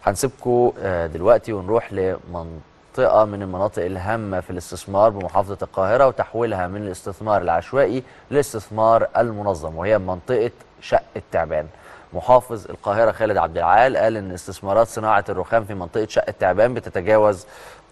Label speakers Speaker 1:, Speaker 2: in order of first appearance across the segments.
Speaker 1: هنسيبكم دلوقتي ونروح لمنطقه من المناطق الهامه في الاستثمار بمحافظه القاهره وتحويلها من الاستثمار العشوائي للاستثمار المنظم وهي منطقه شق التعبان محافظ القاهره خالد عبد العال قال ان استثمارات صناعه الرخام في منطقه شق التعبان بتتجاوز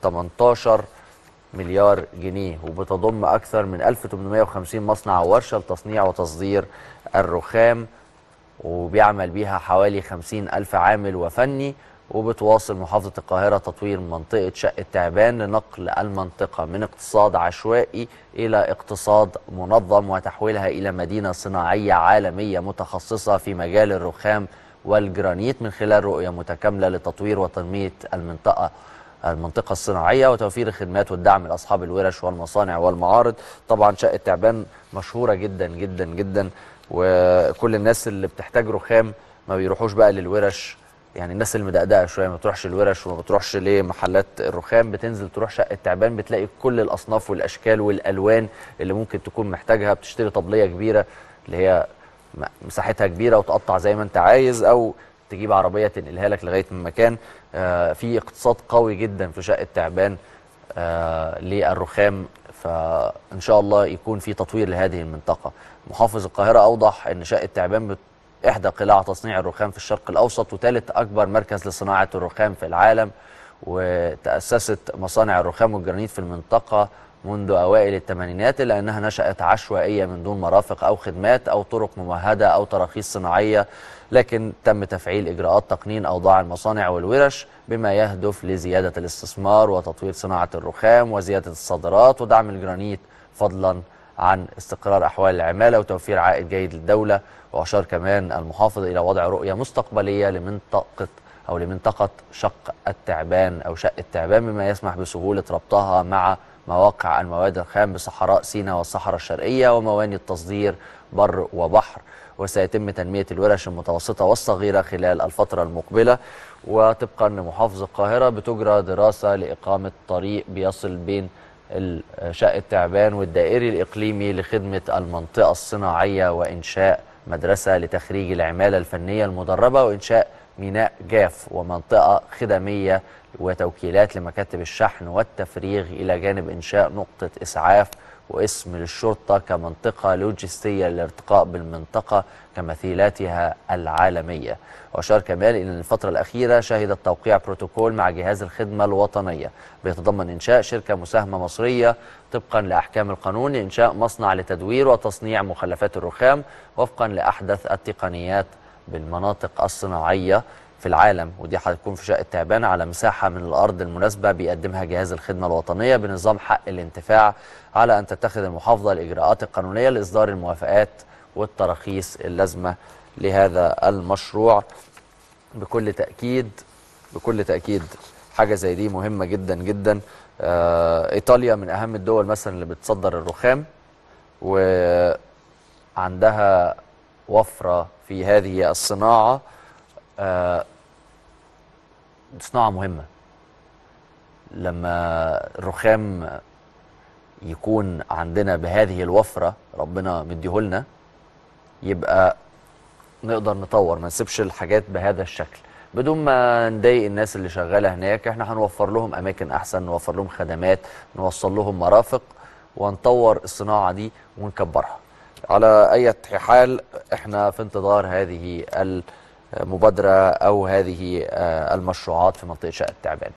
Speaker 1: 18 مليار جنيه وبتضم أكثر من 1850 مصنع وورشة لتصنيع وتصدير الرخام وبيعمل بيها حوالي 50 ألف عامل وفني وبتواصل محافظة القاهرة تطوير منطقة شق التعبان لنقل المنطقة من اقتصاد عشوائي إلى اقتصاد منظم وتحويلها إلى مدينة صناعية عالمية متخصصة في مجال الرخام والجرانيت من خلال رؤية متكاملة لتطوير وتنمية المنطقة المنطقة الصناعية وتوفير الخدمات والدعم لأصحاب الورش والمصانع والمعارض طبعا شقة تعبان مشهورة جدا جدا جدا وكل الناس اللي بتحتاج رخام ما بيروحوش بقى للورش يعني الناس المدقدقه شويه ما بتروحش الورش وما بتروحش لمحلات الرخام بتنزل تروح شقه تعبان بتلاقي كل الاصناف والاشكال والالوان اللي ممكن تكون محتاجها بتشتري طبليه كبيره اللي هي مساحتها كبيره وتقطع زي ما انت عايز او تجيب عربيه تنقلها لك لغايه من مكان آه في اقتصاد قوي جدا في شقه تعبان آه للرخام فان شاء الله يكون في تطوير لهذه المنطقه محافظ القاهره اوضح ان شقه تعبان احدى قلاع تصنيع الرخام في الشرق الاوسط وثالث اكبر مركز لصناعه الرخام في العالم وتاسست مصانع الرخام والجرانيت في المنطقه منذ اوائل الثمانينات الا انها نشات عشوائيه من دون مرافق او خدمات او طرق ممهده او تراخيص صناعيه لكن تم تفعيل اجراءات تقنين اوضاع المصانع والورش بما يهدف لزياده الاستثمار وتطوير صناعه الرخام وزياده الصادرات ودعم الجرانيت فضلا عن استقرار احوال العماله وتوفير عائد جيد للدوله واشار كمان المحافظ الى وضع رؤيه مستقبليه لمنطقه او لمنطقه شق التعبان او شق التعبان بما يسمح بسهوله ربطها مع مواقع المواد الخام بصحراء سيناء والصحراء الشرقيه ومواني التصدير بر وبحر وسيتم تنميه الورش المتوسطه والصغيره خلال الفتره المقبله وطبقا لمحافظ القاهره بتجرى دراسه لاقامه طريق بيصل بين شق التعبان والدائري الاقليمي لخدمه المنطقه الصناعيه وانشاء مدرسه لتخريج العماله الفنيه المدربه وانشاء ميناء جاف ومنطقه خدميه وتوكيلات لمكاتب الشحن والتفريغ الى جانب انشاء نقطه اسعاف واسم للشرطه كمنطقه لوجستيه للارتقاء بالمنطقه كمثيلاتها العالميه واشار كمان ان الفتره الاخيره شهدت توقيع بروتوكول مع جهاز الخدمه الوطنيه بيتضمن انشاء شركه مساهمه مصريه طبقا لاحكام القانون لانشاء مصنع لتدوير وتصنيع مخلفات الرخام وفقا لاحدث التقنيات بالمناطق الصناعيه في العالم ودي هتكون في شقه تعبان على مساحه من الارض المناسبه بيقدمها جهاز الخدمه الوطنيه بنظام حق الانتفاع على ان تتخذ المحافظه الاجراءات القانونيه لاصدار الموافقات والتراخيص اللازمه لهذا المشروع بكل تاكيد بكل تاكيد حاجه زي دي مهمه جدا جدا آه ايطاليا من اهم الدول مثلا اللي بتصدر الرخام وعندها وفره في هذه الصناعه آه صناعه مهمه لما الرخام يكون عندنا بهذه الوفره ربنا مديهولنا يبقى نقدر نطور ما نسيبش الحاجات بهذا الشكل بدون ما نضايق الناس اللي شغاله هناك احنا هنوفر لهم اماكن احسن نوفر لهم خدمات نوصل لهم مرافق ونطور الصناعه دي ونكبرها على اي حال احنا في انتظار هذه المبادره او هذه المشروعات في منطقه شقه التعبان